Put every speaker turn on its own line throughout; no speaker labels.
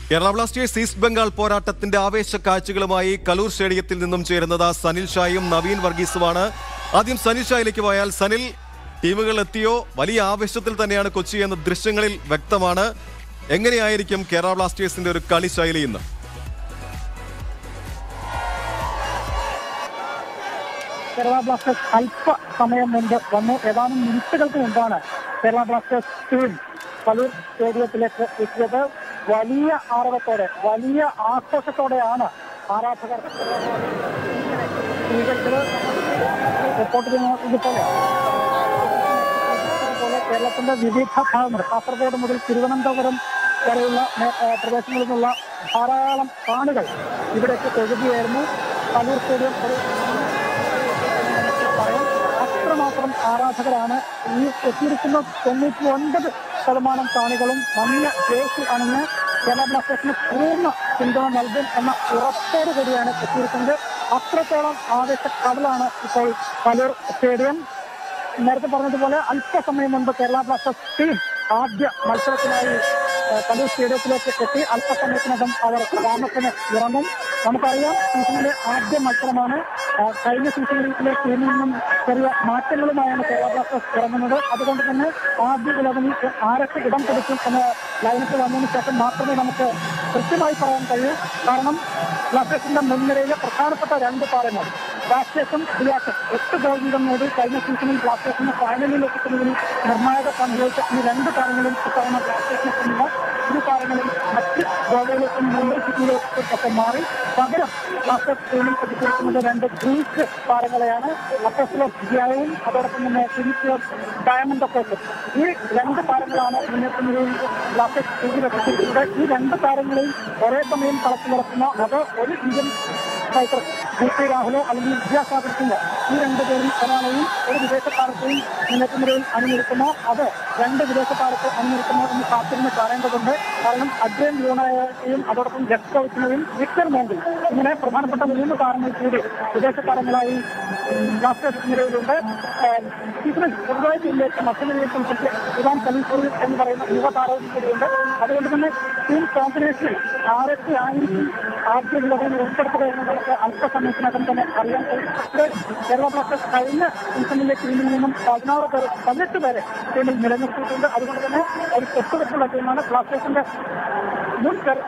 Kerala Blasters east Bengal പോരാട്ടത്തിന്റെ ആവേശ കാഴ്ചകളുമായി കലൂർ സ്റ്റേഡിയത്തിൽ നിന്നും ചേരുന്നത് സനിൽ ഷായും നവീൻ വർഗീസുമാണ് ആദ്യം സനിൽ ഷായിലേക്ക് പോയാൽ സനിൽ ടീമുകൾ എത്തിയോ വലിയ ആവേശത്തിൽ തന്നെയാണ് കൊച്ചി എന്ന ദൃശ്യങ്ങളിൽ വ്യക്തമാണ് എങ്ങനെയായിരിക്കും കേരള ബ്ലാസ്റ്റേഴ്സിന്റെ ഒരു കളി ശൈലി ഇന്ന്
കേരള ബ്ലാസ്റ്റേഴ്സ് അല്പ സമയം മുമ്പ് വന്നു ഏതാനും മിനിറ്റുകൾക്ക് മുമ്പാണ് കേരള ബ്ലാസ്റ്റേഴ്സ് ടീം കലൂർ സ്റ്റേഡിയത്തിലേക്ക് എത്തിയത് വലിയ ആരവത്തോടെ വലിയ ആഘോഷത്തോടെയാണ് ആരാധകർ സ്വീകരിച്ചത് റിപ്പോർട്ട് ചെയ്യുന്നതുപോലെ പോലെ കേരളത്തിന്റെ വിവിധ ഭാഗങ്ങൾ കാസർഗോഡ് മുതൽ തിരുവനന്തപുരം വരെയുള്ള മേ- ഏഹ് പ്രദേശങ്ങളിൽ നിന്നുള്ള ധാരാളം കാണികൾ ഇവിടേക്ക് ഒഴുകിയായിരുന്നു കലൂർ സ്റ്റേഡിയം ഒരു പറയാം അത്രമാത്രം ആരാധകരാണ് ഈ എത്തിയിരിക്കുന്ന തൊണ്ണൂറ്റി ഒൻപത് ശതമാനം കാണികളും മഞ്ഞ ജേഴ്സി അണിഞ്ഞ് കേരള ബ്ലാസ്റ്റേഴ്സിന് പൂർണ്ണ പിന്തുണ നൽകും എന്ന ഉറപ്പോട് കൂടിയാണ് എത്തിയിരിക്കുന്നത് അത്രത്തോളം ആവേശ കടലാണ് ഇപ്പോൾ കലൂർ സ്റ്റേഡിയം നേരത്തെ പറഞ്ഞതുപോലെ അല്പസമയം മുൻപ് കേരള ബ്ലാസ്റ്റേഴ്സ് ടീം ആദ്യ മത്സരത്തിനായി ഏഹ്, കലൂർ സ്റ്റേഡിയത്തിലേക്ക് എത്തി അല്പസമയത്തിനകം അവർ ഗ്രാമത്തിന് ഇറങ്ങും നമുക്കറിയാം സീസണിലെ ആദ്യ മത്സരമാണ് ഏഹ്, കഴിഞ്ഞ സീസണിലെ ടീമിൽ നിന്നും ചെറിയ മാറ്റങ്ങളുമായാണ് കേരള ബ്ലാസ്റ്റേഴ്സ് ഇറങ്ങുന്നത് അതുകൊണ്ട് തന്നെ ആദ്യ ഇലവനിൽ ആരൊക്കെ ഇടം കൊടുക്കും എന്ന ലൈനപ്പ് വന്നതിന് ശേഷം മാത്രമേ നമുക്ക് കൃത്യമായി പറയാൻ കഴിയൂ കാരണം ബ്ലാസ്റ്റേഴ്സിന്റെ മുൻനിരയിലെ പ്രധാനപ്പെട്ട രണ്ട് താരങ്ങൾ ബ്ലാസ്റ്റേഴ്സും ഡിയാസും എട്ട് ഗോൾ വീതം നേടി കഴിഞ്ഞ സീസണിൽ ബ്ലാസ്റ്റേഴ്സിന് ഫൈനലിൽ എത്തുന്നതിൽ നിർണായക പങ്ക് വഹിച്ച ഈ രണ്ട് താരങ്ങളും ഇത്തവണ ബ്ലാസ്റ്റേഴ്സിനെത്തുന്നില്ല ഇരു താരങ്ങളും മറ്റ് ഗോളുകളിലേക്കും മുംബൈ സിറ്റിയിലേക്കും ഒക്കെ മാറി പകരം ബ്ലാസ്റ്റേഴ്സ് ടീമിൽ എത്തിച്ചിരിക്കുന്നത് രണ്ട് ഗ്രീക്ക് താരങ്ങളെയാണ് അപ്പോസ്ലോസ് ജിയായും അതോടൊപ്പം തന്നെ ഫിലിപ്പിയോസ് ഡയമണ്ട് ഒക്കെ ഈ രണ്ട് താരങ്ങളാണ് മുന്നേറ്റ നിലയിൽ ബ്ലാസ്റ്റേഴ്സ് ടീമിൽ എത്തിച്ചിരിക്കുന്നത് ഈ രണ്ട് താരങ്ങളെയും ഒരേ സമയം കളത്തിലിറക്കുന്ന അത് ഒരു ഇന്ത്യൻ സ്ട്രൈക്കർ ബി പി രാഹുലോ അല്ലെങ്കിൽ വിദ്യാസാഗർ സിംഗ് ഈ രണ്ട് പേരിൽ ഒരാളെയും ഒരു വിദേശ താരത്തെയും മുന്നേറ്റ നിലയിൽ അണിനിരത്തുമോ അത് രണ്ട് വിദേശ താരത്തെ അണിനിരത്തുമോ എന്ന് കാത്തിരുന്ന് കാണേണ്ടതുണ്ട് കാരണം അജയൻ ലൂണയെയും അതോടൊപ്പം ജസ്കോവിച്ചിനെയും വിക്ടർ മോങ്കിൽ ഇങ്ങനെ പ്രധാനപ്പെട്ട മൂന്ന് താരങ്ങൾ കൂടി വിദേശ താരങ്ങളായി ബ്ലാസ്റ്റേഴ്സ് നിലയിലുണ്ട് ഏഹ് സീസണിൽ പൊതുവായി ജില്ലയ്ക്ക് മധ്യനിലയിൽ ഉൾപ്പെടുത്തിയ ഇവാൻ കലീഫൂർ എന്ന് പറയുന്ന യുവതാരവും കൂടിയുണ്ട് അതുകൊണ്ട് തന്നെ ടീം കോമ്പിനേഷനിൽ ആരൊക്കെ ആയിരിക്കും ആദ്യ വിളവിൽ ഉൾപ്പെടുത്തുക എന്ന് നമുക്ക് അല്പസമയത്തിനകം തന്നെ അറിയാൻ കഴിയും പക്ഷേ കേരള ബ്ലാസ്റ്റേഴ്സ് കഴിഞ്ഞ സീസണിലെ ടീമിൽ നിന്നും പതിനാറ് പേർ പതിനെട്ട് പേരെ ടീമിൽ നിലനിർത്തിയിട്ടുണ്ട് അതുകൊണ്ട് തന്നെ ഒരു തൊട്ടുവെച്ചുള്ള ടീമാണ് ബ്ലാസ്റ്റേഴ്സിന്റെ മുൻ കരു-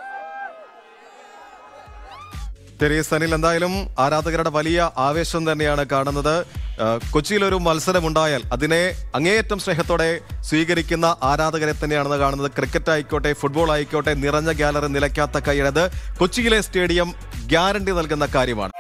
ശരി സനിൽ എന്തായാലും ആരാധകരുടെ വലിയ ആവേശം തന്നെയാണ് കാണുന്നത് ആ, കൊച്ചിയിലൊരു മത്സരമുണ്ടായാൽ അതിനെ അങ്ങേയറ്റം സ്നേഹത്തോടെ സ്വീകരിക്കുന്ന ആരാധകരെ തന്നെയാണെന്ന് കാണുന്നത് ക്രിക്കറ്റ് ആയിക്കോട്ടെ ഫുട്ബോൾ ആയിക്കോട്ടെ നിറഞ്ഞ ഗാലറി നിലയ്ക്കാത്ത കൈയടത് കൊച്ചിയിലെ സ്റ്റേഡിയം ഗ്യാരണ്ടി നൽകുന്ന കാര്യമാണ്